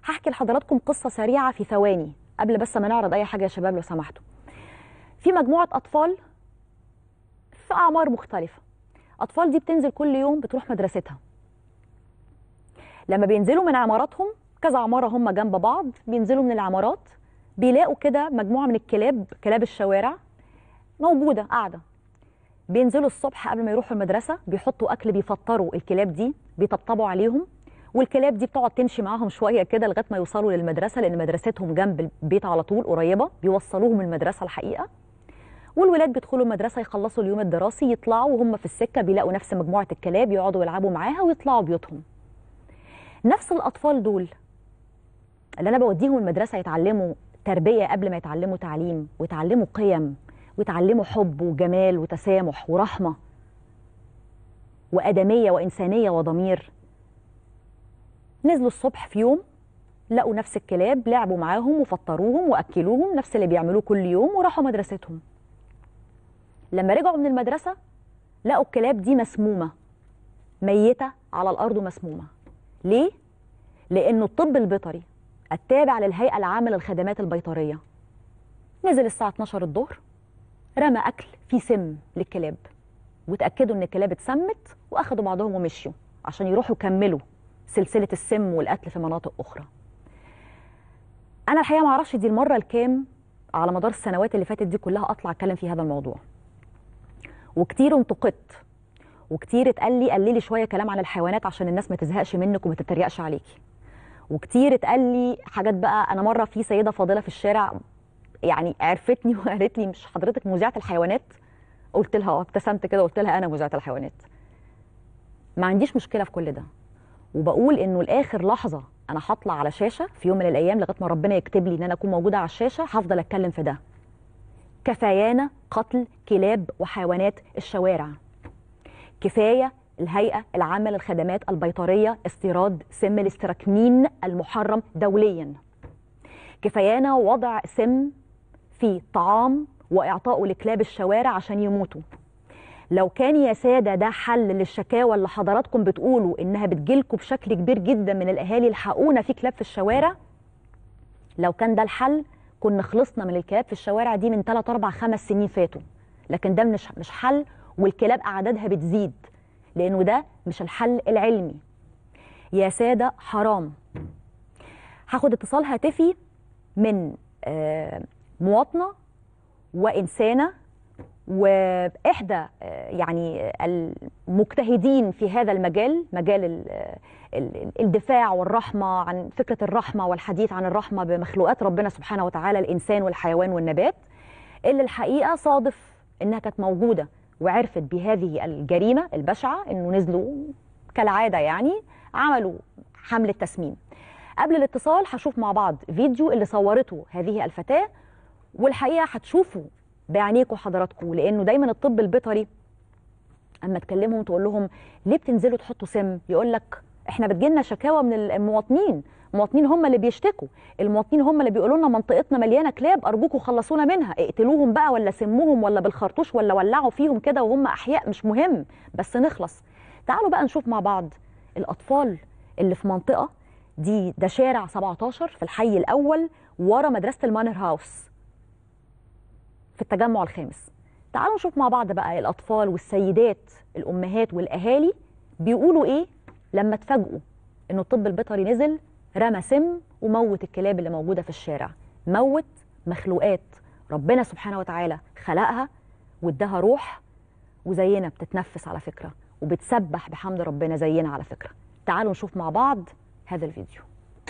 هحكي لحضراتكم قصه سريعه في ثواني قبل بس ما نعرض اي حاجه يا شباب لو سمحتوا في مجموعه اطفال في اعمار مختلفه اطفال دي بتنزل كل يوم بتروح مدرستها لما بينزلوا من عماراتهم كذا عماره هم جنب بعض بينزلوا من العمارات بيلاقوا كده مجموعه من الكلاب كلاب الشوارع موجوده قاعده بينزلوا الصبح قبل ما يروحوا المدرسه بيحطوا اكل بيفطروا الكلاب دي بيطبطبوا عليهم والكلاب دي بتقعد تمشي معاهم شويه كده لغايه ما يوصلوا للمدرسه لان مدرستهم جنب البيت على طول قريبه بيوصلوهم المدرسه الحقيقه والولاد بيدخلوا المدرسه يخلصوا اليوم الدراسي يطلعوا وهم في السكه بيلاقوا نفس مجموعه الكلاب يقعدوا يلعبوا معاها ويطلعوا بيوتهم نفس الاطفال دول اللي انا بوديهم المدرسه يتعلموا تربيه قبل ما يتعلموا تعليم ويتعلموا قيم ويتعلموا حب وجمال وتسامح ورحمه وادميه وانسانيه وضمير نزلوا الصبح في يوم لقوا نفس الكلاب لعبوا معاهم وفطروهم واكلوهم نفس اللي بيعملوه كل يوم وراحوا مدرستهم لما رجعوا من المدرسه لقوا الكلاب دي مسمومه ميته على الارض ومسمومه ليه لانه الطب البيطري التابع للهيئه العامه للخدمات البيطريه نزل الساعه 12 الظهر رمى اكل فيه سم للكلاب وتاكدوا ان الكلاب اتسمت واخدوا بعضهم ومشيوا عشان يروحوا يكملوا سلسله السم والقتل في مناطق اخرى انا الحقيقه ما اعرفش دي المره الكام على مدار السنوات اللي فاتت دي كلها اطلع اتكلم في هذا الموضوع وكتير انتقدت وكتير اتقال لي قللي شويه كلام عن الحيوانات عشان الناس ما تزهقش منك وما تتريقش عليكي وكتير اتقال لي حاجات بقى انا مره في سيده فاضله في الشارع يعني عرفتني وقالت لي مش حضرتك مذيعه الحيوانات قلت لها اه ابتسمت كده قلت لها انا مذيعه الحيوانات ما عنديش مشكله في كل ده وبقول انه لاخر لحظه انا هطلع على شاشه في يوم من الايام لغايه ما ربنا يكتب لي ان انا اكون موجوده على الشاشه هفضل اتكلم في ده كفايانا قتل كلاب وحيوانات الشوارع كفايه الهيئه العامه للخدمات البيطريه استيراد سم الاستراكنين المحرم دوليا كفايانا وضع سم في طعام واعطائه لكلاب الشوارع عشان يموتوا لو كان يا ساده ده حل للشكاوى اللي حضراتكم بتقولوا انها بتجيلكم بشكل كبير جدا من الاهالي الحقونا في كلاب في الشوارع لو كان ده الحل كنا خلصنا من الكلاب في الشوارع دي من 3 4 5 سنين فاتوا لكن ده مش مش حل والكلاب اعدادها بتزيد لانه ده مش الحل العلمي يا ساده حرام هاخد اتصال هاتفي من آه، مواطنه وانسانه واحدى آه، يعني المجتهدين في هذا المجال مجال ال- ال- الدفاع والرحمه عن فكره الرحمه والحديث عن الرحمه بمخلوقات ربنا سبحانه وتعالى الانسان والحيوان والنبات اللي الحقيقه صادف انها كانت موجوده وعرفت بهذه الجريمه البشعه انه نزلوا كالعاده يعني عملوا حمله تسميم قبل الاتصال هشوف مع بعض فيديو اللي صورته هذه الفتاه والحقيقه هتشوفوا بعينيكم حضراتكم لانه دايما الطب البيطري اما تكلمهم تقول لهم ليه بتنزلوا تحطوا سم يقول لك احنا بتجيلنا شكاوى من المواطنين المواطنين هم اللي بيشتكوا المواطنين هم اللي بيقولوا لنا منطقتنا مليانه كلاب ارجوكم خلصونا منها اقتلوهم بقى ولا سموهم ولا بالخرطوش ولا ولعوا فيهم كده وهم احياء مش مهم بس نخلص تعالوا بقى نشوف مع بعض الاطفال اللي في منطقه دي ده شارع 17 في الحي الاول ورا مدرسه المانر هاوس في التجمع الخامس تعالوا نشوف مع بعض بقى الاطفال والسيدات الامهات والاهالي بيقولوا ايه لما اتفاجئوا انه الطب البيطري نزل رمى سم وموت الكلاب اللي موجوده في الشارع موت مخلوقات ربنا سبحانه وتعالى خلقها واداها روح وزينا بتتنفس على فكره وبتسبح بحمد ربنا زينا على فكره تعالوا نشوف مع بعض هذا الفيديو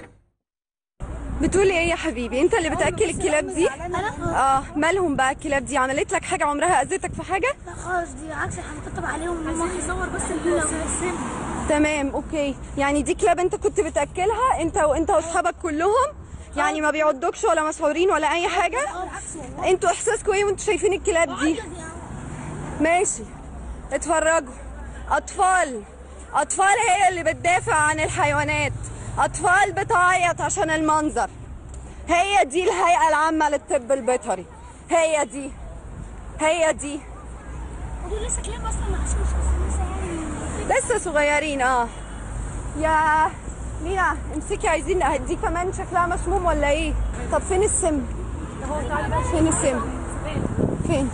بتقولي ايه يا حبيبي انت اللي بتاكل الكلاب دي اه مالهم بقى الكلاب دي عملت لك حاجه عمرها اذتك في حاجه لا خالص دي عكس احنا بنطبطب عليهم هم هيصور بس السم تمام اوكي يعني دي كلاب انت كنت بتاكلها انت وانت واصحابك كلهم يعني ما بيعضوكش ولا مسحورين ولا اي حاجه بالعكس والله انتوا احساسكم ايه وانتوا شايفين الكلاب دي ماشي اتفرجوا اطفال اطفال هي اللي بتدافع عن الحيوانات اطفال بتعيط عشان المنظر هي دي الهيئه العامه للطب البيطري هي دي هي دي ودول لسه كلاب اصلا ما عاشوش بس لسه يعني لسه صغيرين اه يا مينا امسكي عايزين دي كمان شكلها مسموم ولا ايه طب فين السم فين السم فين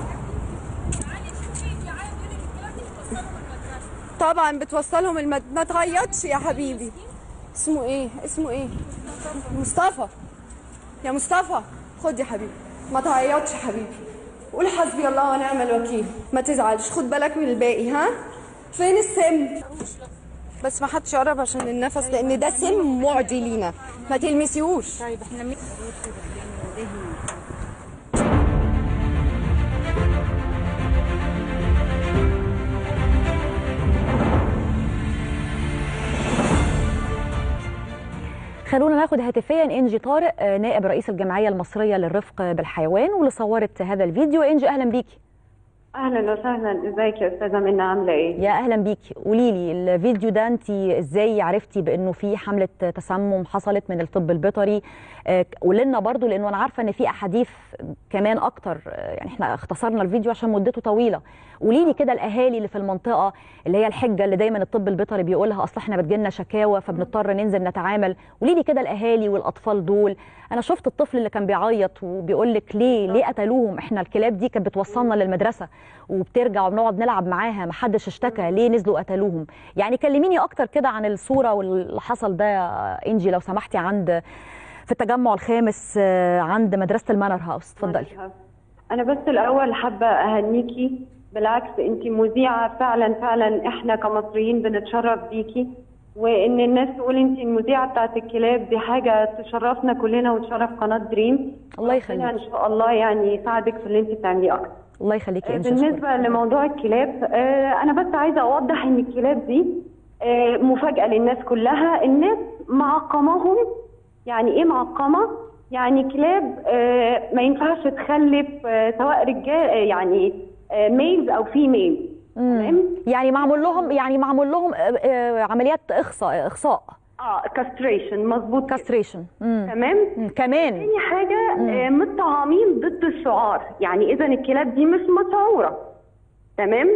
طبعا بتوصلهم المد... ما تعيطش يا حبيبي اسمه ايه اسمه ايه مصطفى يا مصطفى خد يا حبيبي ما تعيطش يا حبيبي قول حسبي الله ونعم الوكيل ما تزعلش خد بالك من الباقي ها فين السم بس ما حدش يقرب عشان النفس لان ده سم معدي لينا ما تلمسيهوش طيب احنا مين خلونا ناخد هاتفيا انجي طارق آه، نائب رئيس الجمعيه المصريه للرفق بالحيوان واللي صورت هذا الفيديو انجي اهلا بيكي اهلا وسهلا ازيك يا استاذه منى عامله ايه يا اهلا بيكي قولي لي الفيديو ده انت ازاي عرفتي بانه في حمله تسمم حصلت من الطب البيطري آه، قولي لنا برضو لانه انا عارفه ان في احاديث كمان اكتر آه، يعني احنا اختصرنا الفيديو عشان مدته طويله قولي لي كده الاهالي اللي في المنطقه اللي هي الحجه اللي دايما الطب البيطري بيقولها اصل احنا بتجيلنا شكاوى فبنضطر ننزل نتعامل قولي لي كده الاهالي والاطفال دول انا شفت الطفل اللي كان بيعيط وبيقول لك ليه ليه قتلوهم احنا الكلاب دي كانت بتوصلنا للمدرسه وبترجع وبنقعد نلعب معاها محدش اشتكى ليه نزلوا قتلوهم يعني كلميني اكتر كده عن الصوره واللي حصل ده يا انجي لو سمحتي عند في التجمع الخامس آه، عند مدرسه المانر هاوس اتفضلي انا بس الاول حابه اهنيكي بالعكس انت مذيعه فعلا فعلا احنا كمصريين بنتشرف بيكي وان الناس تقول انت المذيعه بتاعت الكلاب دي حاجه تشرفنا كلنا وتشرف قناه دريم الله ربنا يخليك ان شاء الله يعني يساعدك في اللي انت بتعمليه اكتر الله يخليكي يا انجي بالنسبه أشكرك. لموضوع الكلاب آه، انا بس عايزه اوضح ان الكلاب دي آه، مفاجاه للناس كلها الناس معقماهم يعني ايه معقمه يعني كلاب آه، ما ينفعش تخلف آه، سواء رجال يعني ميلز او فيميل تمام يعني معمول لهم يعني معمول لهم آه، آه، عمليات اخصاء اخصاء اه كاستريشن مظبوط كده. كاستريشن تمام كمان تاني حاجة آه، متطعمين ضد السعار يعني إذا الكلاب دي مش مسعورة تمام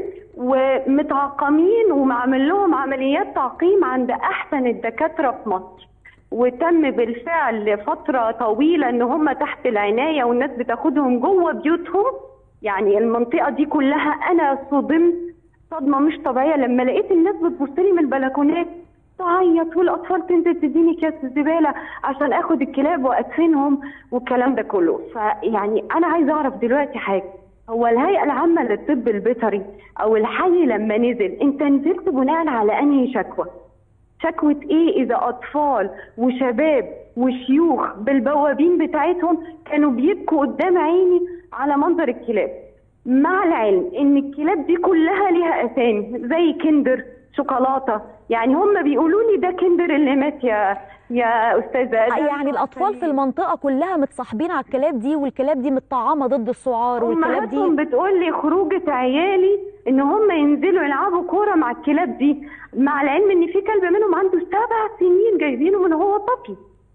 ومتعقمين ومعمل لهم عمليات تعقيم عند أحسن الدكاترة في مصر وتم بالفعل فترة طويلة إن هم تحت العناية والناس بتاخدهم جوه بيوتهم يعني المنطقة دي كلها أنا صدمت صدمة مش طبيعية لما لقيت الناس بتبص لي من البلكونات تعيط والاطفال تنزل تديني كاس زباله عشان اخد الكلاب وادفنهم والكلام ده كله فيعني انا عايزه اعرف دلوقتي حاجه هو الهيئه العامه للطب البيطري او الحي لما نزل انت نزلت بناء على انهي شكوى شكوى ايه اذا اطفال وشباب وشيوخ بالبوابين بتاعتهم كانوا بيبكوا قدام عيني على منظر الكلاب مع العلم ان الكلاب دي كلها ليها اسامي زي كندر شوكولاته يعني هم بيقولوا لي ده كندر اللي مات يا يا استاذه ده يعني الاطفال في المنطقه كلها متصاحبين على الكلاب دي والكلاب دي متطعمه ضد السعار والكلاب دي امهاتهم بتقول لي خروجه عيالي ان هم ينزلوا يلعبوا كوره مع الكلاب دي مع العلم ان في كلب منهم عنده سبع سنين جايبينه من هو طفل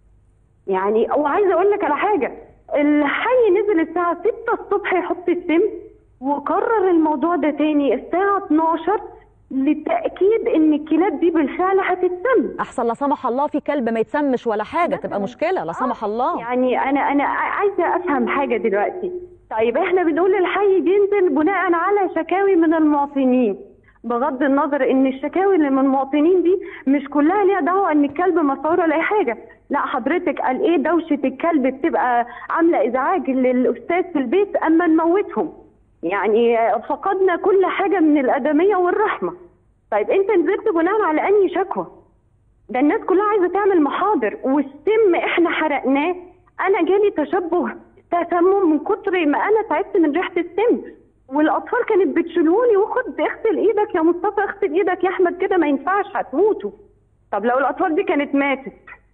يعني وعايزه اقول لك على حاجه الحي نزل الساعه 6 الصبح يحط السم وكرر الموضوع ده تاني الساعه 12 للتاكيد ان الكلاب دي بالفعل هتتسم احسن لا سمح الله في كلب ما يتسمش ولا حاجه تبقى مشكله لا سمح الله يعني انا انا عايزه افهم حاجه دلوقتي طيب احنا بنقول الحي بينزل بناء على شكاوي من المواطنين بغض النظر ان الشكاوي اللي من المواطنين دي مش كلها ليها دعوه ان الكلب مسعور ولا اي حاجه لا حضرتك قال ايه دوشه الكلب بتبقى عامله ازعاج للاستاذ في البيت اما نموتهم يعني فقدنا كل حاجه من الادميه والرحمه طيب انت نزلت بناء على انهي شكوى ده الناس كلها عايزه تعمل محاضر والسم احنا حرقناه انا جالي تشبه تسمم من كتر ما انا تعبت من ريحه السم والاطفال كانت بتشيلوني وخد اغسل ايدك يا مصطفى اغسل ايدك يا احمد كده ما ينفعش هتموتوا طب لو الاطفال دي كانت ماتت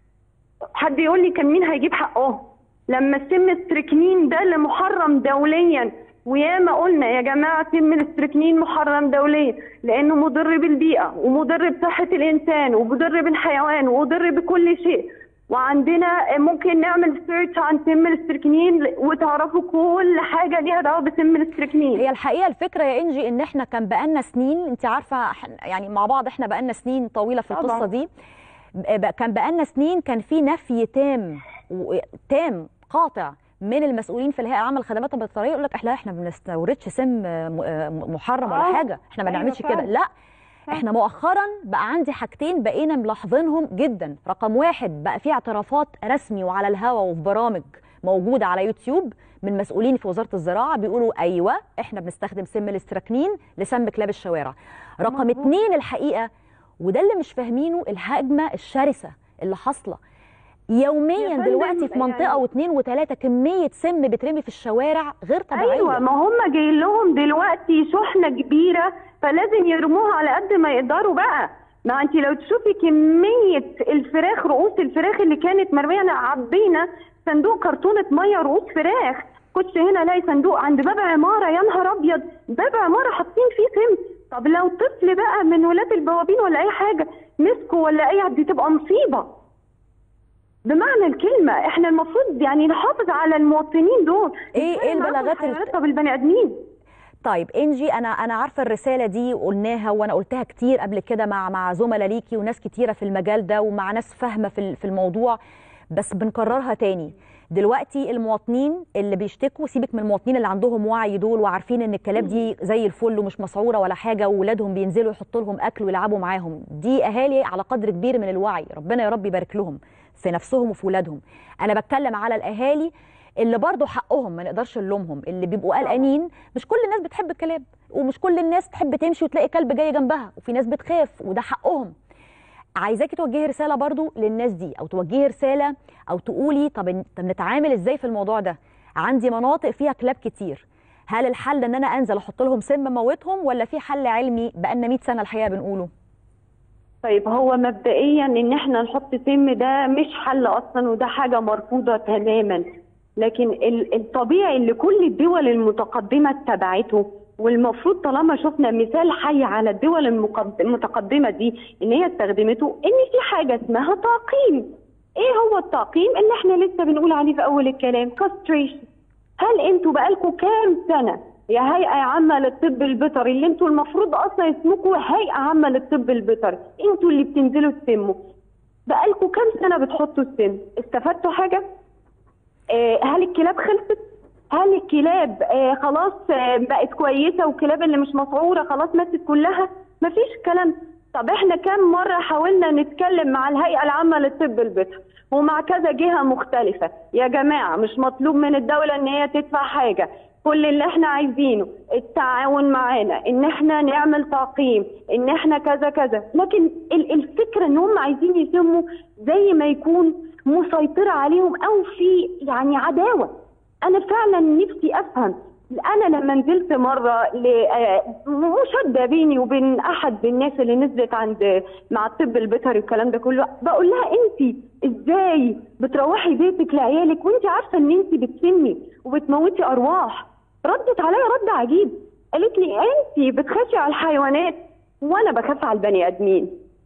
حد يقول لي كان مين هيجيب حقهم لما السم الستريكنين ده اللي محرم دوليا وياما قلنا يا جماعه سم الاستريكنين محرم دوليا لانه مضر بالبيئه ومضر بصحه الانسان ومضر بالحيوان ومضر بكل شيء وعندنا ممكن نعمل سيرش عن سم الاستريكنين وتعرفوا كل حاجه ليها دعوه بسم الاستريكنين هي الحقيقه الفكره يا انجي ان احنا كان بقالنا سنين انت عارفه إحنا- يعني مع بعض احنا بقالنا سنين طويله في القصه طبعاً. دي ب- كان بقالنا سنين كان في نفي تام و- تام قاطع من المسؤولين في الهيئه العامه للخدمات البيطريه يقول لك احنا احنا ما بنستوردش سم م- م- محرم ولا آه. حاجه احنا ما أيوة نعملش كده فعلا. لا احنا مؤخرا بقى عندي حاجتين بقينا ملاحظينهم جدا رقم واحد بقى في اعترافات رسمي وعلى الهوا وفي برامج موجوده على يوتيوب من مسؤولين في وزاره الزراعه بيقولوا ايوه احنا بنستخدم سم الاستراكنين لسم كلاب الشوارع رقم مظبوط. اتنين الحقيقه وده اللي مش فاهمينه الهجمه الشرسه اللي حاصله يوميا فندم، دلوقتي في منطقه يعني- واثنين وثلاثه كميه سم بترمي في الشوارع غير طبيعيه ايوه ما هم جايين لهم دلوقتي شحنه كبيره فلازم يرموها على قد ما يقدروا بقى ما انت لو تشوفي كميه الفراخ رؤوس الفراخ اللي كانت مرميه انا عبينا صندوق كرتونه ميه رؤوس فراخ كنت هنا الاقي صندوق عند باب عماره يا نهار ابيض باب عماره حاطين فيه سم طب لو طفل بقى من ولاد البوابين ولا اي حاجه مسكوا ولا اي دي تبقى مصيبه بمعنى الكلمة احنا المفروض يعني نحافظ على المواطنين دول إيه- إيه نتفاهم معاهم البلاغات في ال- حياتنا بالبني ادمين طيب انجي انا انا عارفه الرساله دي وقلناها وانا قلتها كتير قبل كده مع مع زملاء ليكي وناس كتيره في المجال ده ومع ناس فاهمه في ال- في الموضوع بس بنكررها تاني دلوقتي المواطنين اللي بيشتكوا سيبك من المواطنين اللي عندهم وعي دول وعارفين ان الكلاب دي زي الفل ومش مسعوره ولا حاجه واولادهم بينزلوا يحطوا لهم اكل ويلعبوا معاهم دي اهالي على قدر كبير من الوعي ربنا يا رب يبارك لهم في نفسهم وفي ولادهم انا بتكلم على الاهالي اللي برضه حقهم ما نقدرش نلومهم اللي بيبقوا قلقانين مش كل الناس بتحب الكلاب ومش كل الناس تحب تمشي وتلاقي كلب جاي جنبها وفي ناس بتخاف وده حقهم عايزاكي توجهي رساله برضو للناس دي او توجهي رساله او تقولي طب طب نتعامل ازاي في الموضوع ده عندي مناطق فيها كلاب كتير هل الحل ان انا انزل احط لهم سم موتهم ولا في حل علمي بقالنا 100 سنه الحقيقه بنقوله طيب هو مبدئيا ان احنا نحط سم ده مش حل اصلا وده حاجه مرفوضه تماما لكن ال- الطبيعي اللي كل الدول المتقدمه اتبعته والمفروض طالما شفنا مثال حي على الدول المقد- المتقدمه دي ان هي استخدمته ان في حاجه اسمها تعقيم ايه هو التعقيم اللي احنا لسه بنقول عليه في اول الكلام كاستريشن هل انتوا بقالكم كام سنه يا هيئه عامه للطب البيطري اللي انتوا المفروض اصلا اسمكم هيئه عامه للطب البيطري انتوا اللي بتنزلوا تسموا بقالكم كام سنه بتحطوا السم استفدتوا حاجه آه، هل الكلاب خلصت هل الكلاب آه، خلاص آه، بقت كويسه والكلاب اللي مش مسعوره خلاص ماتت كلها مفيش كلام طب احنا كام مره حاولنا نتكلم مع الهيئه العامه للطب البيطري ومع كذا جهه مختلفه يا جماعه مش مطلوب من الدوله ان هي تدفع حاجه كل اللي احنا عايزينه التعاون معانا ان احنا نعمل تعقيم ان احنا كذا كذا لكن ال- الفكره ان هم عايزين يسموا زي ما يكون مسيطره عليهم او في يعني عداوه انا فعلا نفسي افهم انا لما نزلت مره ل- آه، مشاده بيني وبين احد الناس اللي نزلت عند مع الطب البيطري والكلام ده كله بقول لها انت ازاي بتروحي بيتك لعيالك وانت عارفه ان انت بتسمي وبتموتي ارواح ردت عليا رد عجيب قالت لي انت بتخافي على الحيوانات وانا بخاف على البني ادمين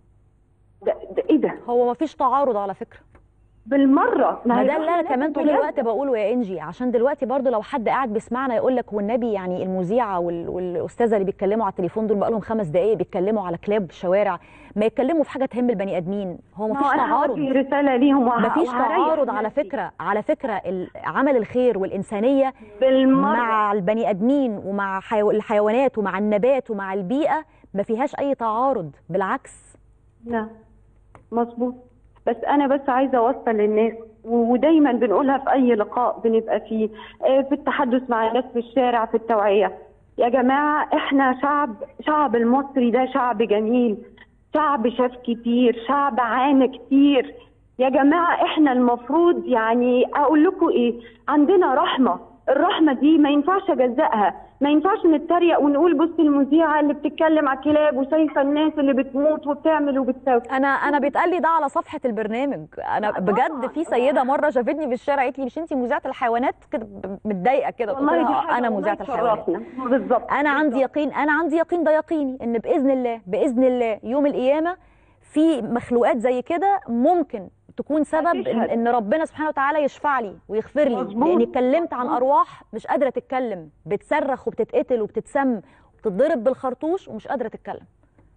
ده, ده ايه ده هو مفيش تعارض على فكره بالمره ما هي ده اللي انا حيوانات كمان طول بجد. الوقت بقوله يا انجي عشان دلوقتي برضو لو حد قاعد بيسمعنا يقول لك والنبي يعني المذيعه وال- والاستاذه اللي بيتكلموا على التليفون دول بقالهم خمس دقائق بيتكلموا على كلاب الشوارع ما يتكلموا في حاجه تهم البني ادمين هو ما مفيش هو أنا تعارض هوجه رساله ليهم وه- مفيش وهريح تعارض على نفسي. فكره على فكره ال- عمل الخير والانسانيه بالمره مع البني ادمين ومع حيو... الحيوانات ومع النبات ومع البيئه ما فيهاش اي تعارض بالعكس لا مظبوط بس انا بس عايزه اوصل للناس و- ودايما بنقولها في اي لقاء بنبقى فيه آه، في التحدث مع الناس في الشارع في التوعيه يا جماعه احنا شعب شعب المصري ده شعب جميل شعب شاف كتير شعب عانى كتير يا جماعه احنا المفروض يعني اقول لكم ايه عندنا رحمه الرحمه دي ما ينفعش اجزأها ما ينفعش نتريق ونقول بص المذيعه اللي بتتكلم على الكلاب وشايفه الناس اللي بتموت وبتعمل وبتسوي انا انا بيتقال لي ده على صفحه البرنامج انا طبعاً. بجد في سيده مره شافتني في الشارع قالت لي مش انت مذيعه الحيوانات كده ب- متضايقه كده قلت والله دي لها حاجة آه، انا والله مذيعه الحيوانات تشرفنا. بالظبط انا عندي يقين انا عندي يقين ده يقيني ان باذن الله باذن الله يوم القيامه في مخلوقات زي كده ممكن تكون سبب إن, هتشهد. ان ربنا سبحانه وتعالى يشفع لي ويغفر لي مظبوط. لاني اتكلمت عن ارواح مش قادره تتكلم بتصرخ وبتتقتل وبتتسم وبتتضرب بالخرطوش ومش قادره تتكلم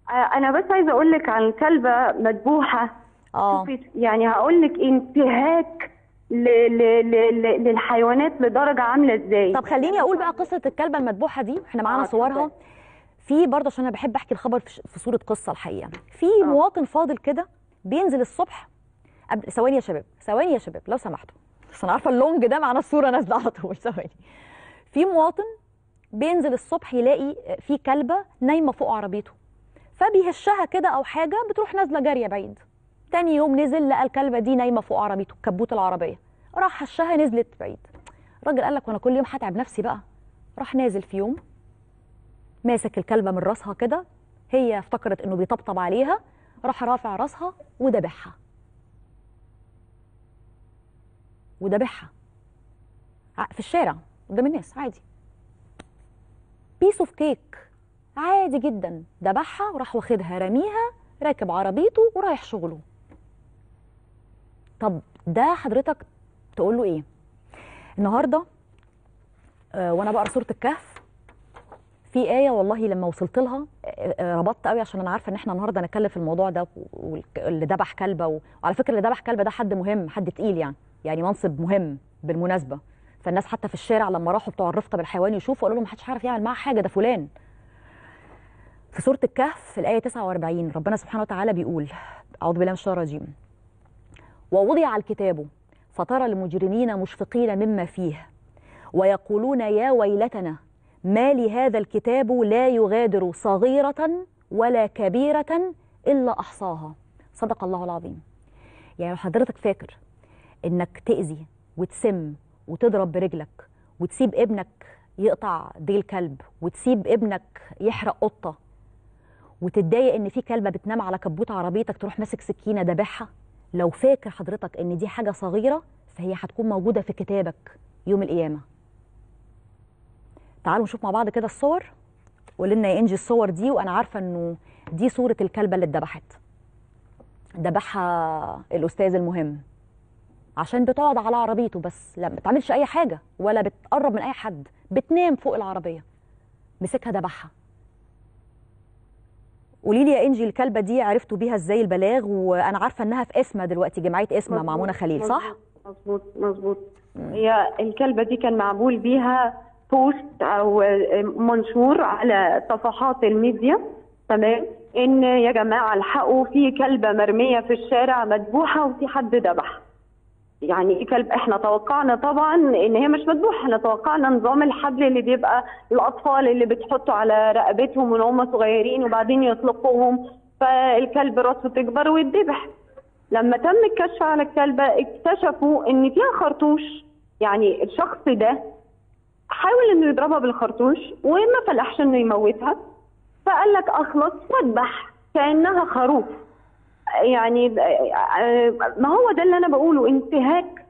آه، انا بس عايزه اقول لك عن كلبه مذبوحه اه شوفي يعني هقول لك انتهاك ل... ل... ل... ل... للحيوانات لدرجه عامله ازاي طب خليني اقول بقى قصه الكلبه المذبوحه دي احنا معانا آه، صورها اتفضلي. في برضه عشان انا بحب احكي الخبر في ش- في صوره قصه الحقيقه في مواطن فاضل كده بينزل الصبح قبل ثواني يا شباب ثواني يا شباب لو سمحتوا بس انا عارفه اللونج ده معانا الصوره نازله على طول ثواني في مواطن بينزل الصبح يلاقي في كلبه نايمه فوق عربيته فبيهشها كده او حاجه بتروح نازله جاريه بعيد تاني يوم نزل لقى الكلبه دي نايمه فوق عربيته كبوت العربيه راح هشها نزلت بعيد الراجل قال لك وانا كل يوم هتعب نفسي بقى راح نازل في يوم ماسك الكلبه من راسها كده هي افتكرت انه بيطبطب عليها راح رافع راسها وذبحها وذبحها ع- في الشارع قدام الناس عادي بيس اوف كيك عادي جدا ذبحها وراح واخدها رميها راكب عربيته ورايح شغله طب ده حضرتك تقول له ايه النهارده آه، وانا بقرا سوره الكهف في آية والله لما وصلت لها آه، آه، ربطت قوي عشان أنا عارفة إن إحنا النهاردة هنتكلم في الموضوع ده واللي ذبح كلبة و... وعلى فكرة اللي ذبح كلبة ده حد مهم حد تقيل يعني يعني منصب مهم بالمناسبة فالناس حتى في الشارع لما راحوا بتوع الرفقة بالحيوان يشوفوا قالوا لهم محدش عارف يعمل معاه حاجة ده فلان في سورة الكهف في الآية 49 ربنا سبحانه وتعالى بيقول أعوذ بالله من الشيطان الرجيم ووضع الكتاب فترى المجرمين مشفقين مما فيه ويقولون يا ويلتنا ما لهذا الكتاب لا يغادر صغيرة ولا كبيرة إلا أحصاها صدق الله العظيم يعني لو حضرتك فاكر إنك تأذي وتسم وتضرب برجلك وتسيب ابنك يقطع ديل كلب وتسيب ابنك يحرق قطة وتتضايق إن في كلبة بتنام على كبوت عربيتك تروح ماسك سكينة دبحها لو فاكر حضرتك إن دي حاجة صغيرة فهي هتكون موجودة في كتابك يوم القيامة تعالوا نشوف مع بعض كده الصور قول لنا يا انجي الصور دي وانا عارفه انه دي صوره الكلبه اللي اتذبحت ذبحها الاستاذ المهم عشان بتقعد على عربيته بس لا ما بتعملش اي حاجه ولا بتقرب من اي حد بتنام فوق العربيه مسكها ذبحها قولي لي يا انجي الكلبه دي عرفتوا بيها ازاي البلاغ وانا عارفه انها في اسمها دلوقتي جمعيه اسمها مع منى خليل صح مظبوط مظبوط هي الكلبه دي كان معمول بيها بوست او منشور على صفحات الميديا تمام ان يا جماعه الحقوا في كلبه مرميه في الشارع مذبوحه وفي حد ذبح يعني ايه كلب احنا توقعنا طبعا ان هي مش مذبوحه احنا توقعنا نظام الحبل اللي بيبقى الاطفال اللي بتحطوا على رقبتهم من هم صغيرين وبعدين يطلقوهم فالكلب راسه تكبر ويتذبح لما تم الكشف على الكلبه اكتشفوا ان فيها خرطوش يعني الشخص ده حاول انه يضربها بالخرطوش وما فلحش انه يموتها فقال لك اخلص واذبح كانها خروف يعني ما هو ده اللي انا بقوله انتهاك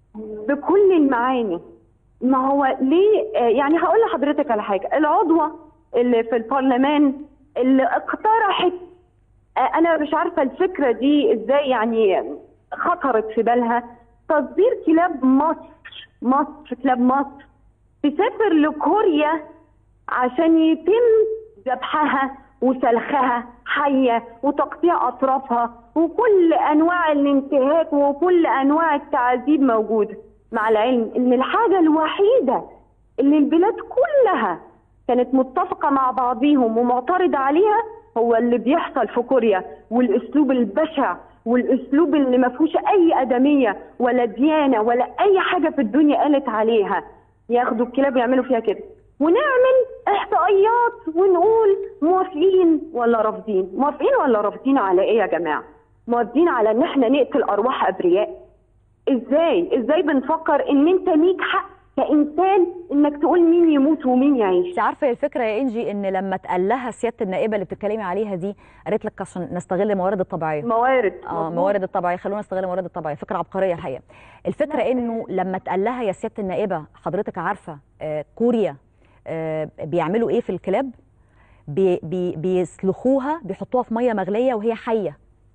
بكل المعاني ما هو ليه يعني هقول لحضرتك على حاجه العضوه اللي في البرلمان اللي اقترحت انا مش عارفه الفكره دي ازاي يعني خطرت في بالها تصدير كلاب مصر مصر كلاب مصر تسافر لكوريا عشان يتم ذبحها وسلخها حيه وتقطيع اطرافها وكل انواع الانتهاك وكل انواع التعذيب موجوده مع العلم ان الحاجه الوحيده اللي البلاد كلها كانت متفقه مع بعضيهم ومعترضه عليها هو اللي بيحصل في كوريا والاسلوب البشع والاسلوب اللي ما فيهوش اي ادميه ولا ديانه ولا اي حاجه في الدنيا قالت عليها ياخدوا الكلاب يعملوا فيها كده ونعمل احصائيات ونقول موافقين ولا رافضين موافقين ولا رافضين على ايه يا جماعه موافقين على ان احنا نقتل ارواح ابرياء ازاي ازاي بنفكر ان انت ليك حق كانسان انك تقول مين يموت ومين يعيش انت عارفه الفكره يا انجي ان لما اتقال لها سياده النائبه اللي بتتكلمي عليها دي قالت لك عشان نستغل الموارد الطبيعيه موارد اه موارد الطبيعيه خلونا نستغل الموارد الطبيعيه فكره عبقريه الحقيقه الفكره انه لما اتقال لها يا سياده النائبه حضرتك عارفه آه كوريا آه بيعملوا ايه في الكلاب بي بي بيسلخوها بيحطوها في ميه مغليه وهي حيه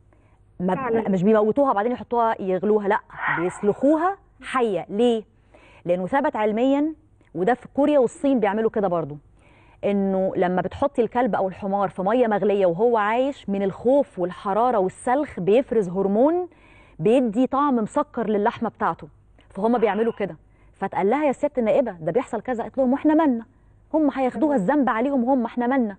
ما مش بيموتوها بعدين يحطوها يغلوها لا بيسلخوها حيه ليه لانه ثبت علميا وده في كوريا والصين بيعملوا كده برضو انه لما بتحطي الكلب او الحمار في ميه مغليه وهو عايش من الخوف والحراره والسلخ بيفرز هرمون بيدي طعم مسكر للحمه بتاعته فهم بيعملوا كده فتقال لها يا ست النائبه ده بيحصل كذا قالت لهم واحنا مالنا هم هياخدوها الذنب عليهم هم احنا مالنا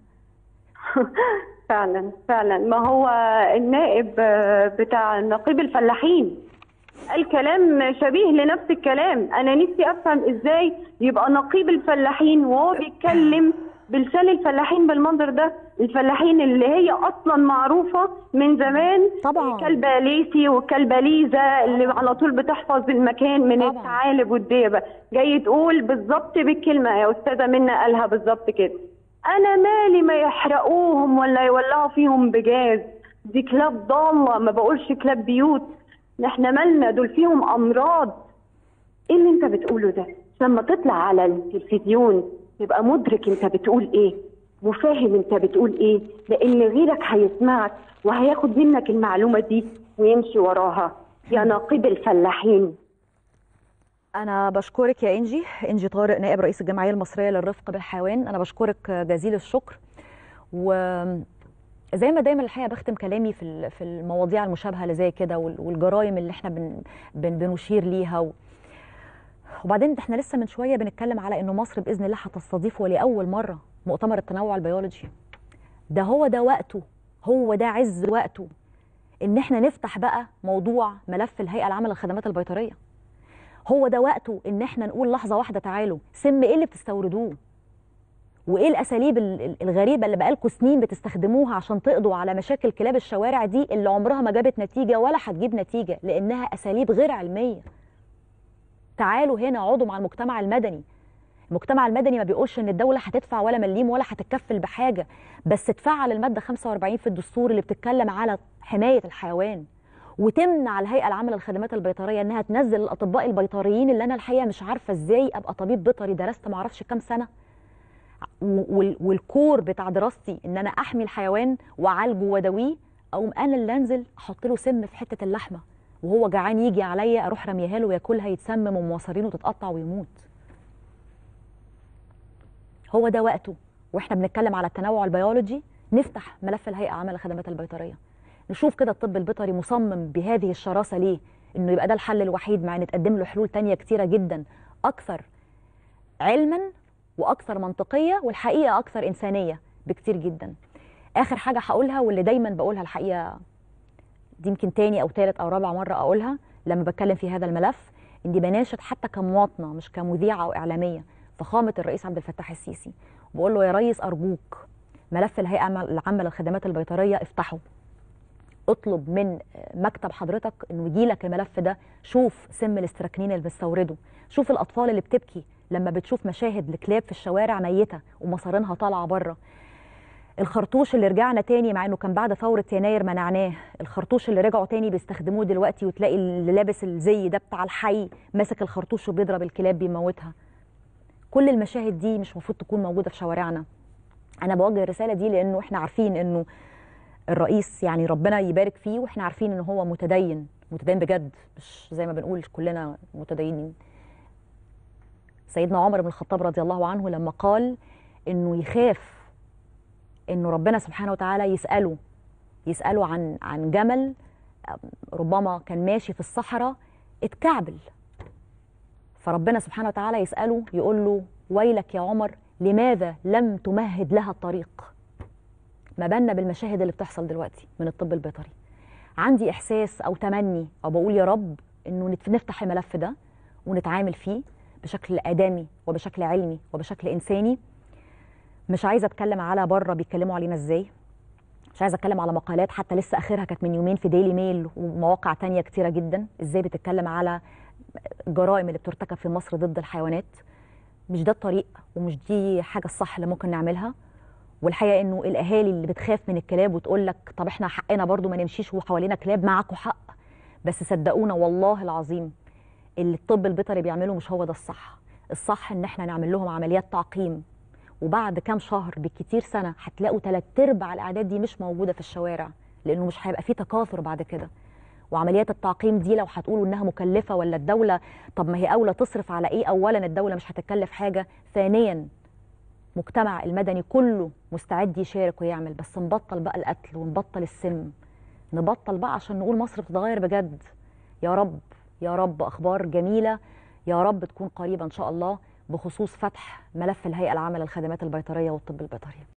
فعلا فعلا ما هو النائب آه، بتاع نقيب الفلاحين الكلام شبيه لنفس الكلام انا نفسي افهم ازاي يبقى نقيب الفلاحين وهو بيتكلم بلسان الفلاحين بالمنظر ده الفلاحين اللي هي اصلا معروفه من زمان طبعا. كلبه ليسي وكلبه ليزا اللي على طول بتحفظ المكان من طبعا. الثعالب والديبه جاي تقول بالظبط بالكلمه يا استاذه منى قالها بالظبط كده انا مالي ما يحرقوهم ولا يولعوا فيهم بجاز دي كلاب ضاله ما بقولش كلاب بيوت احنا مالنا دول فيهم امراض ايه اللي انت بتقوله ده لما تطلع على التلفزيون تبقى مدرك انت بتقول ايه وفاهم انت بتقول ايه لان غيرك هيسمعك وهياخد منك المعلومه دي ويمشي وراها يا نقيب الفلاحين انا بشكرك يا انجي انجي طارق نائب رئيس الجمعيه المصريه للرفق بالحيوان انا بشكرك جزيل الشكر وزي ما دايما الحقيقه بختم كلامي في ال- في المواضيع المشابهه اللي زي كده وال- والجرائم اللي احنا بن بن بنشير ليها و... وبعدين احنا لسه من شويه بنتكلم على انه مصر باذن الله هتستضيف ولاول مره مؤتمر التنوع البيولوجي ده هو ده وقته هو ده عز وقته ان احنا نفتح بقى موضوع ملف الهيئه العامه للخدمات البيطريه هو ده وقته ان احنا نقول لحظه واحده تعالوا سم ايه اللي بتستوردوه وايه الاساليب ال- ال- الغريبه اللي بقالكم سنين بتستخدموها عشان تقضوا على مشاكل كلاب الشوارع دي اللي عمرها ما جابت نتيجه ولا هتجيب نتيجه لانها اساليب غير علميه تعالوا هنا اقعدوا مع المجتمع المدني المجتمع المدني ما بيقولش ان الدوله هتدفع ولا مليم ولا هتتكفل بحاجه بس تفعل الماده 45 في الدستور اللي بتتكلم على حمايه الحيوان وتمنع الهيئه العامه للخدمات البيطريه انها تنزل الاطباء البيطريين اللي انا الحقيقه مش عارفه ازاي ابقى طبيب بيطري درست ما اعرفش كام سنه وال- والكور بتاع دراستي ان انا احمي الحيوان واعالجه واداويه اقوم انا اللي انزل احط له سم في حته اللحمه وهو جعان يجي عليا اروح رميها له وياكلها يتسمم ومواصرينه تتقطع ويموت هو ده وقته واحنا بنتكلم على التنوع البيولوجي نفتح ملف الهيئه العامه للخدمات البيطريه نشوف كده الطب البيطري مصمم بهذه الشراسه ليه انه يبقى ده الحل الوحيد مع ان تقدم له حلول تانية كتيره جدا اكثر علما واكثر منطقيه والحقيقه اكثر انسانيه بكتير جدا اخر حاجه هقولها واللي دايما بقولها الحقيقه دي يمكن تاني او تالت او رابع مره اقولها لما بتكلم في هذا الملف اني بناشد حتى كمواطنه مش كمذيعه او اعلاميه فخامه الرئيس عبد الفتاح السيسي بقول له يا ريس ارجوك ملف الهيئه العامه للخدمات البيطريه افتحه اطلب من مكتب حضرتك انه يجي لك الملف ده شوف سم الاستراكنين اللي بتستورده شوف الاطفال اللي بتبكي لما بتشوف مشاهد لكلاب في الشوارع ميته ومصارينها طالعه بره الخرطوش اللي رجعنا تاني مع انه كان بعد ثوره يناير منعناه الخرطوش اللي رجعوا تاني بيستخدموه دلوقتي وتلاقي اللي لابس الزي ده بتاع الحي ماسك الخرطوش وبيضرب الكلاب بيموتها كل المشاهد دي مش المفروض تكون موجوده في شوارعنا انا بوجه الرساله دي لانه احنا عارفين انه الرئيس يعني ربنا يبارك فيه واحنا عارفين ان هو متدين متدين بجد مش زي ما بنقول كلنا متدينين سيدنا عمر بن الخطاب رضي الله عنه لما قال انه يخاف انه ربنا سبحانه وتعالى يساله يساله عن عن جمل ربما كان ماشي في الصحراء اتكعبل فربنا سبحانه وتعالى يساله يقول له ويلك يا عمر لماذا لم تمهد لها الطريق ما بالنا بالمشاهد اللي بتحصل دلوقتي من الطب البيطري عندي احساس او تمني او بقول يا رب انه نت- نفتح الملف ده ونتعامل فيه بشكل ادمي وبشكل علمي وبشكل انساني مش عايزه اتكلم على بره بيتكلموا علينا ازاي مش عايزه اتكلم على مقالات حتى لسه اخرها كانت من يومين في ديلي ميل ومواقع تانية كتيره جدا ازاي بتتكلم على الجرائم اللي بترتكب في مصر ضد الحيوانات مش ده الطريق ومش دي حاجه الصح اللي ممكن نعملها والحقيقه انه الاهالي اللي بتخاف من الكلاب وتقول لك طب احنا حقنا برضو ما نمشيش وحوالينا كلاب معاكوا حق بس صدقونا والله العظيم اللي الطب البيطري بيعمله مش هو ده الصح الصح ان احنا نعمل لهم عمليات تعقيم وبعد كام شهر بالكتير سنه هتلاقوا تلات ارباع الاعداد دي مش موجوده في الشوارع لانه مش هيبقى فيه تكاثر بعد كده وعمليات التعقيم دي لو هتقولوا انها مكلفه ولا الدوله طب ما هي اولى تصرف على ايه اولا الدوله مش هتكلف حاجه ثانيا المجتمع المدني كله مستعد يشارك ويعمل بس نبطل بقى القتل ونبطل السم نبطل بقى عشان نقول مصر بتتغير بجد يا رب يا رب اخبار جميله يا رب تكون قريبه ان شاء الله بخصوص فتح ملف الهيئه العامه للخدمات البيطريه والطب البيطري